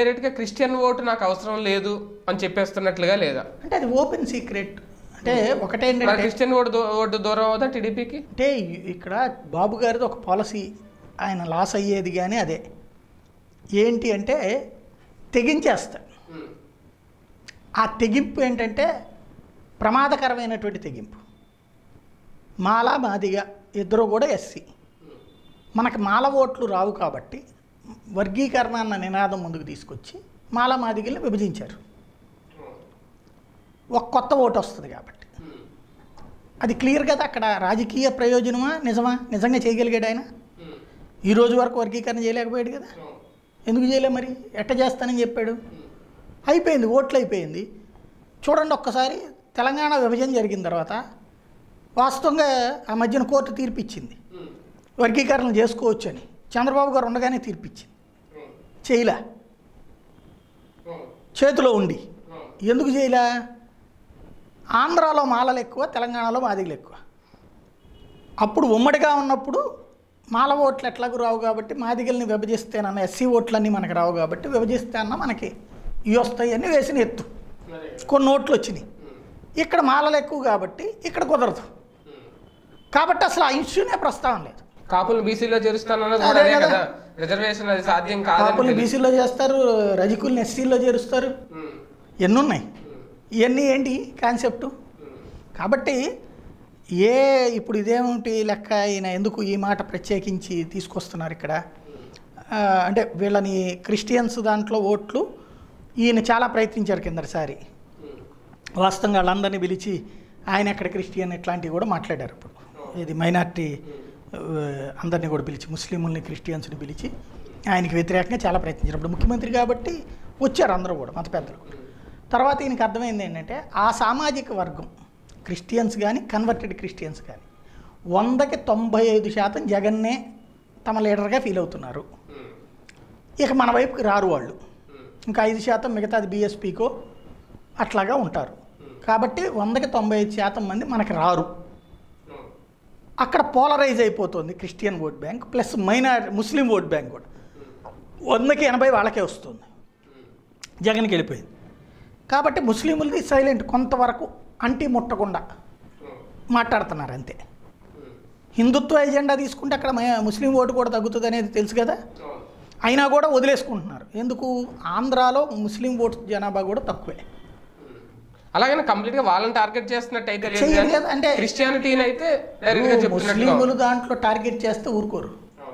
డైరెక్ట్గా Christian vote నాకు అవసరం లేదు అని చెప్పేస్తున్నట్లుగా లేదా అంటే అది ఓపెన్ సీక్రెట్ అంటే మరి ఒకటేంటంటే క్రిస్టియన్ ఓటు దూ- ఓటు దూరం అవుదా టీడీపీకి అంటే ఇక్కడ బాబు గారిది ఒక పాలసీ ఆయన లాస్ అయ్యేది కానీ అదే ఏంటి అంటే తెగించేస్తాడు ఆ తెగింపు ఏంటంటే ప్రమాదకరమైనటువంటి తెగింపు మాల మాదిగ ఇద్దరు కూడా ఎస్సీ మనకు మాల ఓట్లు రావు కాబట్టి వర్గీకరణ అన్న నినాదం ముందుకు తీసుకొచ్చి మాల మాదిగల్ని విభజించారు ఒక కొత్త ఓటు వస్తుంది కాబట్టి అది క్లియర్ కదా అక్కడ రాజకీయ ప్రయోజనమా నిజమా నిజంగా చేయగలిగాడు ఆయన ఈ రోజు వరకు వర్గీకరణ చేయలేకపోయాడు కదా ఎందుకు చేయలే మరి ఎట్ట చేస్తానని చెప్పాడు అయిపోయింది ఓట్లు అయిపోయింది చూడండి ఒక్కసారి తెలంగాణ విభజన జరిగిన తర్వాత వాస్తవంగా ఆ మధ్యన కోర్టు తీర్పిచ్చింది వర్గీకరణ చేసుకోవచ్చు అని చంద్రబాబు గారు ఉండగానే తీర్పిచ్చింది చేయలే చేతిలో ఉండి ఎందుకు చేయలే ఆంధ్రాలో మాలలు ఎక్కువ తెలంగాణలో మాదిగలు ఎక్కువ అప్పుడు ఉమ్మడిగా ఉన్నప్పుడు మాల ఓట్లు ఎట్లాగూ రావు కాబట్టి మాదిగల్ని విభజిస్తేనన్న ఎస్సీ ఓట్లన్నీ మనకు రావు కాబట్టి విభజిస్తే అన్న మనకి ఇవి వస్తాయి అని వేసిన ఎత్తు కొన్ని ఓట్లు వచ్చినాయి ఇక్కడ మాలలు ఎక్కువ కాబట్టి ఇక్కడ కుదరదు కాబట్టి అసలు ఆ ఇష్యూనే ప్రస్తావన లేదు కాపులు బీసీలో చేరుస్తానన్నది కూడా అదే అదే కదా. కదా రిజర్వేషన్ అది సాధ్యం కాపుల్ని కాదని బీసీలో చేస్తారు రజకుల్ని ఎస్సీలో చేరుస్తారు ఎన్ని ఉన్నాయి ఇవన్నీ ఏంటి కాన్సెప్ట్ కాబట్టి ఏ ఇప్పుడు ఇదేమిటి లెక్క ఈయన ఎందుకు ఈ మాట ప్రత్యేకించి తీసుకొస్తున్నారు ఇక్కడ ఆ, అంటే వీళ్ళని క్రిస్టియన్స్ దాంట్లో ఓట్లు ఈయన చాలా ప్రయత్నించారు కిందటిసారి వాస్తవంగా వాళ్ళందరినీ పిలిచి ఆయన ఎక్కడ క్రిస్టియన్ ఇట్లాంటివి కూడా మాట్లాడారు ఇప్పుడు ఇది మైనార్టీ అందరినీ కూడా పిలిచి ముస్లింలని క్రిస్టియన్స్ని పిలిచి ఆయనకి వ్యతిరేకంగా చాలా ప్రయత్నించారు ఇప్పుడు ముఖ్యమంత్రి కాబట్టి వచ్చారు అందరూ కూడా మత పెద్దలు తర్వాత ఈయనకి అర్థమైంది ఏంటంటే ఆ సామాజిక వర్గం క్రిస్టియన్స్ కానీ కన్వర్టెడ్ క్రిస్టియన్స్ కానీ వందకి తొంభై ఐదు శాతం జగన్నే తమ లీడర్గా ఫీల్ అవుతున్నారు ఇక మన వైపుకి రారు వాళ్ళు ఇంకా ఐదు శాతం మిగతాది బీఎస్పీకో అట్లాగా ఉంటారు కాబట్టి వందకి తొంభై ఐదు శాతం మంది మనకి రారు అక్కడ పోలరైజ్ అయిపోతుంది Christian vote bank plus minor Muslim vote bank కూడా వందకి ఎనభై వాళ్ళకే వస్తుంది జగన్కి వెళ్ళిపోయింది కాబట్టి ముస్లింలది సైలెంట్ కొంతవరకు అంటి ముట్టకుండా మాట్లాడుతున్నారు అంతే హిందుత్వ ఎజెండా తీసుకుంటే అక్కడ మ- ముస్లిం ఓటు కూడా తగ్గుతుంది అనేది తెలుసు కదా అయినా కూడా వదిలేసుకుంటున్నారు ఎందుకు ఆంధ్రాలో ముస్లిం ఓటు జనాభా కూడా తక్కువే అలాగని కంప్లీట్ గా వాళ్ళని టార్గెట్ చేస్తున్నట్టు అయితే లేదు చెయ్యరు కానీ కదా, అంటే- క్రిస్టియానిటీని అయితే డైరెక్ట్ గా చెప్తున్నట్టుగా ముస్లింలు దాంట్లో టార్గెట్ చేస్తే ఊరుకోరు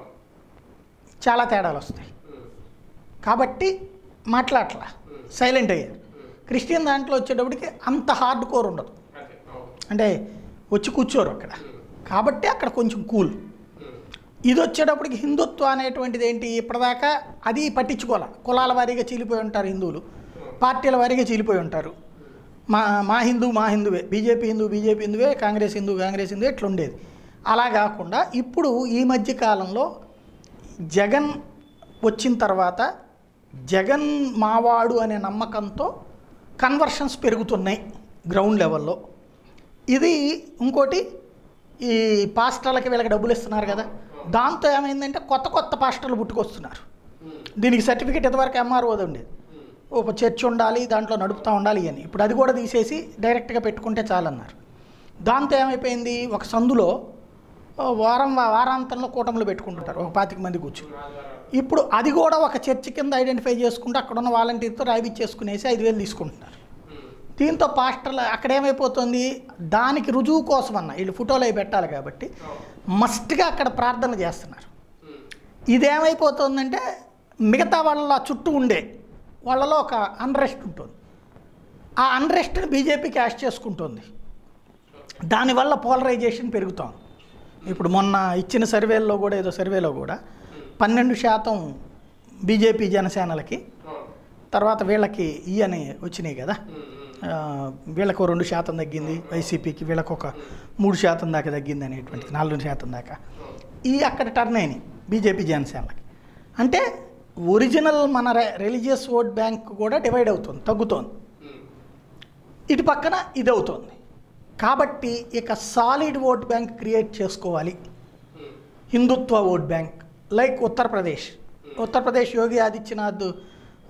చాలా తేడాలు వస్తాయి కాబట్టి మాట్లాడట్లా సైలెంట్ అయ్యారు క్రిస్టియన్ దాంట్లో వచ్చేటప్పటికి అంత హార్డ్ కోర్ ఉండదు అంటే వచ్చి కూర్చోరు అక్కడ కాబట్టి అక్కడ కొంచెం కూల్ ఇది వచ్చేటప్పటికి హిందుత్వం అనేటువంటిది ఏంటి ఇప్పటిదాకా అది పట్టించుకోవాలి కులాల వారీగా చీలిపోయి ఉంటారు హిందువులు పార్టీల వారీగా చీలిపోయి ఉంటారు మా మా హిందూ మా హిందువే బీజేపీ హిందూ బీజేపీ హిందువే కాంగ్రెస్ హిందూ కాంగ్రెస్ హిందూ ఇట్లా ఉండేది అలా కాకుండా ఇప్పుడు ఈ మధ్య కాలంలో జగన్ వచ్చిన తర్వాత జగన్ మావాడు అనే నమ్మకంతో కన్వర్షన్స్ పెరుగుతున్నాయి గ్రౌండ్ లెవెల్లో ఇది ఇంకోటి ఈ పాస్టర్లకి వీళ్ళకి డబ్బులు ఇస్తున్నారు కదా దాంతో ఏమైందంటే కొత్త కొత్త పాస్టర్లు పుట్టుకొస్తున్నారు దీనికి సర్టిఫికేట్ ఇంతవరకు ఎంఆర్ఓది ఉండేది ఒక చర్చ్ ఉండాలి దాంట్లో నడుపుతూ ఉండాలి అని ఇప్పుడు అది కూడా తీసేసి డైరెక్ట్గా పెట్టుకుంటే చాలన్నారు దాంతో ఏమైపోయింది ఒక సందులో ఓ వారం వారాంతంలో కూటములు పెట్టుకుంటుంటారు ఒక పాతిక మంది కూర్చుని ఇప్పుడు అది కూడా ఒక చర్చ్ కింద ఐడెంటిఫై చేసుకుంటూ అక్కడ ఉన్న వాలంటీర్తో రాయిచ్చేసుకునేసి ఐదు వేలు తీసుకుంటున్నారు దీంతో పాస్టర్లు అక్కడ ఏమైపోతుంది దానికి రుజువు కోసం అన్న వీళ్ళు ఫోటోలు అవి పెట్టాలి కాబట్టి మస్ట్గా అక్కడ ప్రార్థన చేస్తున్నారు ఇదేమైపోతుందంటే మిగతా వాళ్ళ చుట్టూ ఉండే వాళ్ళలో ఒక అన్రెస్ట్ ఉంటుంది ఆ అన్రెస్ట్ని బీజేపీ క్యాష్ చేసుకుంటుంది దానివల్ల పోలరైజేషన్ పెరుగుతోంది ఇప్పుడు మొన్న ఇచ్చిన సర్వేల్లో కూడా ఏదో సర్వేలో కూడా పన్నెండు శాతం బీజేపీ జనసేనలకి తర్వాత వీళ్ళకి ఈ అని వచ్చినాయి కదా ఆ, వీళ్ళకు ఓ రెండు శాతం తగ్గింది వైసీపీకి వీళ్ళకు ఒక మూడు శాతం దాకా తగ్గింది అనేటువంటిది నాలుగు శాతం దాకా ఈ అక్కడ టర్న్ అయినాయి బీజేపీ జనసేనలకి అంటే ఒరిజినల్ మన రిలీజియస్ ఓట్ బ్యాంక్ కూడా డివైడ్ అవుతుంది తగ్గుతోంది ఇటు పక్కన ఇది అవుతోంది కాబట్టి ఇక సాలిడ్ ఓట్ బ్యాంక్ క్రియేట్ చేసుకోవాలి Hindutva vote bank like Uttar Pradesh Uttar Pradesh Yogi Adityanath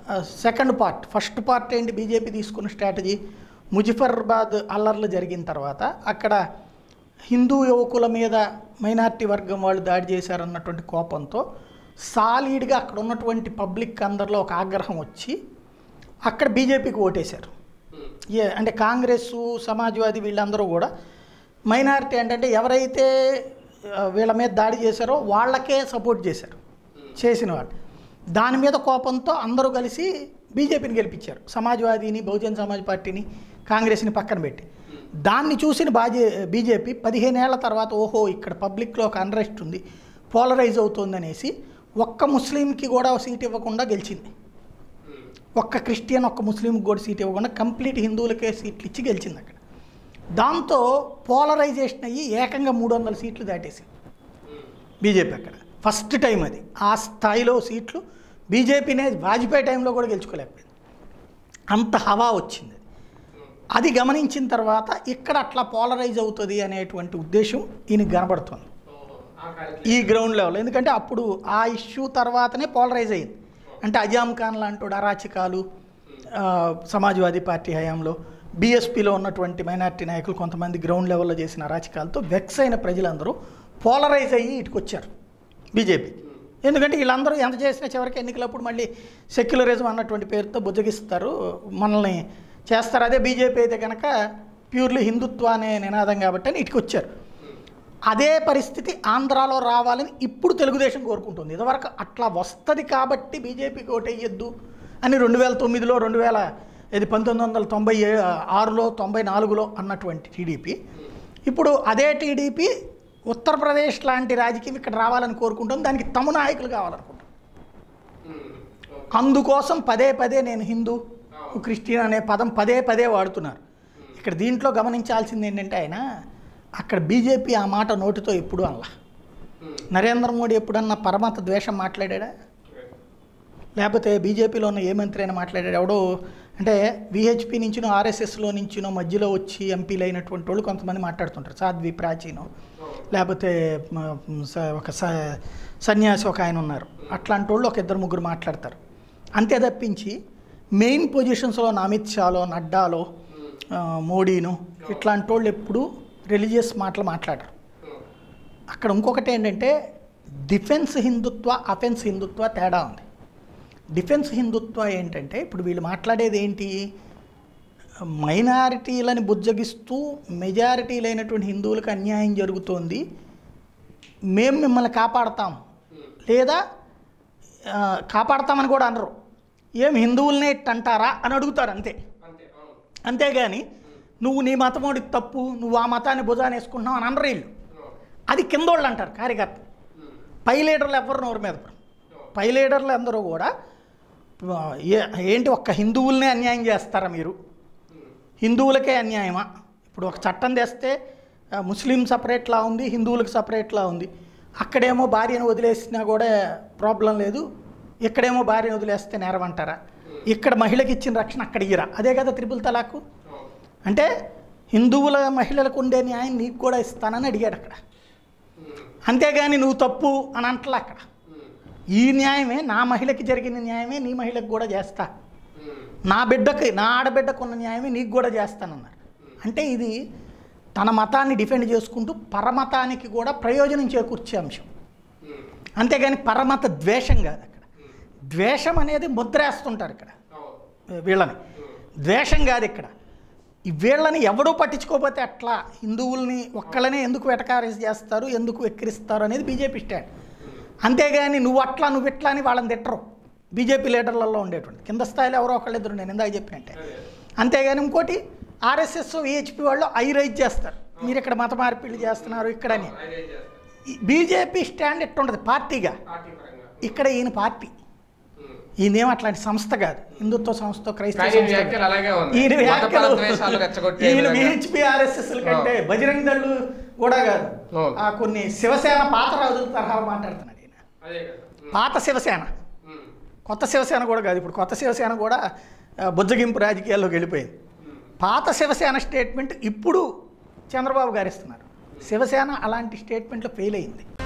second part first part ఏంటి బీజేపీ తీసుకున్న స్ట్రాటజీ ముజఫర్బాద్ అల్లర్లు జరిగిన తర్వాత అక్కడ హిందూ యువకుల మీద మైనారిటీ వర్గం వాళ్ళు దాడి చేశారన్నటువంటి కోపంతో సాలీడ్గా అక్కడ ఉన్నటువంటి పబ్లిక్ అందరిలో ఒక ఆగ్రహం వచ్చి అక్కడ బీజేపీకి ఓటేశారు ఏ అంటే కాంగ్రెస్ సమాజ్వాదీ వీళ్ళందరూ కూడా మైనారిటీ ఏంటంటే ఎవరైతే ఆ, వీళ్ళ మీద దాడి చేశారో వాళ్ళకే సపోర్ట్ చేశారు చేసిన వాళ్ళు దాని మీద కోపంతో అందరూ కలిసి బీజేపీని గెలిపించారు సమాజ్వాదీని బహుజన్ సమాజ్ పార్టీని కాంగ్రెస్ని పక్కన పెట్టి దాన్ని చూసిన బాజే బీజేపీ పదిహేనేళ్ల తర్వాత ఓహో ఇక్కడ పబ్లిక్లో ఒక అన్రెస్ట్ ఉంది పోలరైజ్ అవుతుంది అనేసి ఒక్క ముస్లింకి కూడా సీట్ ఇవ్వకుండా గెలిచింది ఒక్క క్రిస్టియన్ ఒక్క ముస్లింకి కూడా సీట్ ఇవ్వకుండా కంప్లీట్ హిందువులకే సీట్లు ఇచ్చి గెలిచింది అక్కడ దాంతో పోలరైజేషన్ అయ్యి ఏకంగా మూడు వందల సీట్లు దాటేసింది బీజేపీ అక్కడ ఫస్ట్ టైం అది ఆ స్థాయిలో సీట్లు బీజేపీనే వాజ్పేయి టైంలో కూడా గెలుచుకోలేకపోయింది అంత హవా వచ్చింది అది గమనించిన తర్వాత ఇక్కడ అట్లా పోలరైజ్ అవుతుంది అనేటువంటి ఉద్దేశం ఈయనకి కనబడుతుంది ఈ గ్రౌండ్ లెవెల్ ఎందుకంటే అప్పుడు ఆ ఇష్యూ తర్వాతనే పోలరైజ్ అయింది అంటే అజాం ఖాన్ లాంటి అరాచకాలు ఆ, సమాజ్వాదీ పార్టీ హయాంలో బీఎస్పీలో ఉన్నటువంటి మైనార్టీ నాయకులు కొంతమంది గ్రౌండ్ లెవెల్లో చేసిన అరాచకాలతో వెక్స్ అయిన ప్రజలందరూ పోలరైజ్ అయ్యి ఇటుకు వచ్చారు బీజేపీ ఎందుకంటే వీళ్ళందరూ ఎంత చేసినా చివరికి ఎన్నికలప్పుడు మళ్ళీ సెక్యులరిజం అన్నటువంటి పేరుతో బుజ్జగిస్తారు మనల్ని చేస్తారు అదే బీజేపీ అయితే కనుక ప్యూర్లీ హిందుత్వ అనే నినాదం కాబట్టి అని ఇటుకు వచ్చారు అదే పరిస్థితి ఆంధ్రాలో రావాలని ఇప్పుడు తెలుగుదేశం కోరుకుంటుంది ఇదివరకు అట్లా వస్తుంది కాబట్టి బీజేపీకి ఓటేయొద్దు అని రెండు వేల తొమ్మిదిలో రెండు వేల ఇది పంతొమ్మిది వందల తొంభై ఏ ఆరులో తొంభై నాలుగులో అన్నటువంటి టీడీపీ ఇప్పుడు అదే టీడీపీ ఉత్తరప్రదేశ్ లాంటి రాజకీయం ఇక్కడ రావాలని కోరుకుంటుంది దానికి తమ నాయకులు కావాలనుకుంటుంది అందుకోసం పదే పదే నేను హిందూ క్రిస్టియన్ అనే పదం పదే పదే వాడుతున్నారు ఇక్కడ దీంట్లో గమనించాల్సింది ఏంటంటే ఆయన అక్కడ బీజేపీ ఆ మాట నోటితో ఎప్పుడు అనలా నరేంద్ర మోడీ ఎప్పుడన్నా పరమత ద్వేషం మాట్లాడా లేకపోతే బీజేపీలో ఉన్న ఏ మంత్రి అయినా మాట్లాడాడు ఎవడో అంటే విహెచ్పి నుంచినో ఆర్ఎస్ఎస్లో నుంచినో మధ్యలో వచ్చి ఎంపీలు అయినటువంటి వాళ్ళు కొంతమంది మాట్లాడుతుంటారు సాధ్వి ప్రాచీనం లేకపోతే మ, స- ఒక స సన్యాసి ఒక ఆయన ఉన్నారు అట్లాంటి వాళ్ళు ఒక ఇద్దరు ముగ్గురు మాట్లాడతారు అంతే తప్పించి మెయిన్ పొజిషన్స్లో ఉన్న అమిత్ షాలో నడ్డాలో ఆ, మోడీను ఇట్లాంటి వాళ్ళు ఎప్పుడు రిలీజియస్ మాటలు మాట్లాడరు అక్కడ ఇంకొకటి ఏంటంటే డిఫెన్స్ హిందుత్వ అఫెన్స్ హిందుత్వ తేడా ఉంది డిఫెన్స్ హిందుత్వ ఏంటంటే ఇప్పుడు వీళ్ళు మాట్లాడేది ఏంటి మైనారిటీలని బుజ్జగిస్తూ మెజారిటీలైనటువంటి హిందువులకు అన్యాయం జరుగుతోంది మేము మిమ్మల్ని కాపాడతాం లేదా ఆ, కాపాడతామని కూడా అనరు ఏం హిందువులనే ఇట్ట అంటారా అని అడుగుతారు అంతే అంతే అవును అంతేగాని నువ్వు నీ మతమోడి తప్పు నువ్వు ఆ మతాన్ని భుజాన్ని వేసుకుంటున్నావు అని అనరు వీళ్ళు అవును. అది కిందోళ్ళు అంటారు కార్యకర్త ఉమ్. పై లీడర్లు ఎవరు నోరు మీద పడరు. పై లీడర్లు అందరూ కూడా ఆ, ఏ- ఏంటి ఒక్క హిందువులనే అన్యాయం చేస్తారా మీరు ఉమ్. హిందువులకే అన్యాయమా ఇప్పుడు ఒక చట్టం తెస్తే ఆ, ముస్లిం సపరేట్లా ఉంది హిందువులకు సపరేట్లా ఉంది అక్కడేమో భార్యను వదిలేసినా కూడా ప్రాబ్లం లేదు ఇక్కడేమో భార్యను వదిలేస్తే నేరం అంటారా ఇక్కడ మహిళకి ఇచ్చిన రక్షణ అక్కడ ఇయ్యరా అదే కదా త్రిపుల్ తలాకు అవును. అంటే హిందువుల మహిళలకు ఉండే న్యాయం నీకు కూడా ఇస్తానని అడిగాడు అక్కడ ఉమ్. అంతేగాని నువ్వు తప్పు అని అంటలా అక్కడ ఉమ్. ఈ న్యాయమే నా మహిళకి జరిగిన న్యాయమే నీ మహిళకు కూడా చేస్తా ఉమ్. నా బిడ్డకి నా ఆడబిడ్డకు ఉన్న న్యాయమే నీకు కూడా చేస్తానన్నారు అంటే ఇది తన మతాన్ని డిఫెండ్ చేసుకుంటూ పరమతానికి కూడా ప్రయోజనం చేకూర్చే అంశం ఉమ్. అంతేగాని పరమత ద్వేషం కాదు అక్కడ ద్వేషం అనేది ముద్రేస్తుంటారు ఇక్కడ అవును. వీళ్ళని ఉమ్. ద్వేషం కాదు ఇక్కడ ఈ వీళ్ళని ఎవడూ పట్టించుకోకపోతే అట్లా హిందువుల్ని ఒక్కళ్ళనే ఎందుకు వెటకారేసి చేస్తారు ఎందుకు వెక్కిరిస్తారు అనేది బీజేపీ స్టాండ్ అంతేగాని నువ్వు అట్లా నువ్వు ఇట్లా అని వాళ్ళని తిట్టరు బీజేపీ లీడర్లలో ఉండేటువంటి కింద స్థాయిలో ఎవరో ఒకళ్ళు ఇద్దరు నేను ఇందాక చెప్పినట్టే అదే. అంతేగాని ఇంకోటి ఆర్ఎస్ఎస్ విహెచ్పి వాళ్ళు ఐ రైజ్ చేస్తారు మీరు ఇక్కడ మత మార్పిళ్ళు చేస్తున్నారు ఇక్కడని అదే చేస్తారు. బీజేపీ స్టాండ్ ఎట్టుండదు పార్టీగా పార్టీ పరంగా ఇక్కడ ఈయన పార్టీ ఉమ్. ఈయనేం అట్లాంటి సంస్థ కాదు హిందుత్వ సంస్థ క్రైస్తవ కానీ ఈ సంస్థ వ్యాఖ్యలు అలాగే ఉంది ఈయన మతపర వ్యాఖ్యలు ద్వేషాలు రెచ్చగొట్టే ఈయన విధంగా. విహెచ్పి ఆర్ఎస్ఎస్ కంటే బజరంగ్ దళ్ళు కూడా కాదు అవును. ఆ కొన్ని శివసేన పాత రోజుల తరహా మాట్లాడుతున్నాడు ఈయన అదే కదా ఉమ్. పాత శివసేన ఉమ్. కొత్త శివసేన కూడా కాదు ఇప్పుడు కొత్త శివసేన కూడా ఆ, బుజ్జగింపు రాజకీయాల్లోకి వెళ్ళిపోయింది ఉమ్. పాత శివసేన స్టేట్మెంట్ ఇప్పుడు చంద్రబాబు గారు ఇస్తున్నారు శివసేన అలాంటి స్టేట్మెంట్లో ఫెయిల్ అయింది